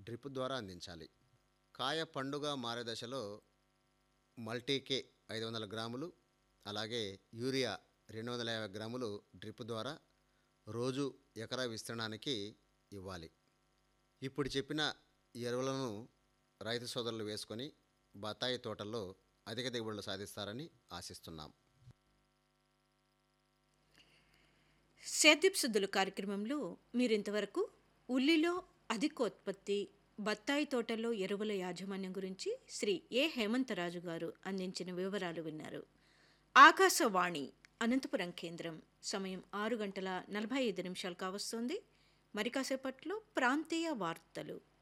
drip ద్వారా అందించాలి కాయ పండుగ మారే దశలో మల్టీకే ఐదు వందల గ్రాములు అలాగే యూరియా రెండు వందల యాభై గ్రాములు డ్రిప్ ద్వారా రోజు ఎకరా విస్తీర్ణానికి ఇవ్వాలి ఇప్పుడు చెప్పిన ఎరువులను రైతు సోదరులు వేసుకొని బత్తాయి తోటల్లో అధిక దిగుబడులు సాధిస్తారని ఆశిస్తున్నాం సేద్యపు శుద్ధులు కార్యక్రమంలో మీరింతవరకు ఉల్లిలో అధికోత్పత్తి బత్తాయి తోటల్లో ఎరువుల యాజమాన్యం గురించి శ్రీ ఏ హేమంతరాజు గారు అందించిన వివరాలు విన్నారు ఆకాశవాణి అనంతపురం కేంద్రం సమయం ఆరు గంటల నలభై ఐదు నిమిషాలు కావస్తోంది మరి కాసేపట్లో ప్రాంతీయ వార్తలు